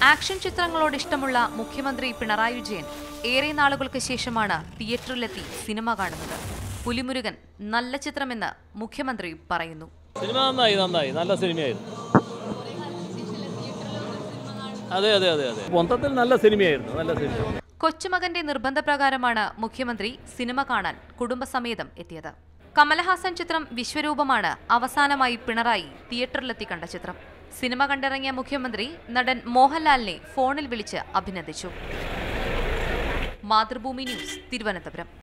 action ചിത്രങ്ങളോട് ഇഷ്ടമുള്ള മുഖ്യമന്ത്രി പിണറായി വിജയൻ ഏറെ നാളുകൾക്ക് ശേഷമാണ് തിയേറ്ററിലെത്തി സിനിമ കാണുന്നത് പുലിമുരുകൻ നല്ല ചിത്രമെന്ന് മുഖ്യമന്ത്രി പറയുന്നു സിനിമ നന്നായി നന്നായി നല്ല സിനിമയായിരുന്നു അതെ അതെ അതെ അതെ മൊത്തത്തിൽ നല്ല സിനിമയായിരുന്നു നല്ല സിനിമ കൊച്ചുമകന്റെ നിർബന്ധപ്രകാരമാണ് മുഖ്യമന്ത്രി സിനിമ കാണാൻ കുടുംബസമേതം എത്തിയത് കമലഹാസൻ ചിത്രം വിശ്വരൂപമാണ് അവസാനമായി പിണറായി തിയേറ്ററിലെത്തി കണ്ട ചിത്രം സിനിമ കണ്ടിറങ്ങിയ മുഖ്യമന്ത്രി നടൻ മോഹൻലാലിനെ ഫോണിൽ വിളിച്ച് അഭിനന്ദിച്ചു മാതൃഭൂമി ന്യൂസ് തിരുവനന്തപുരം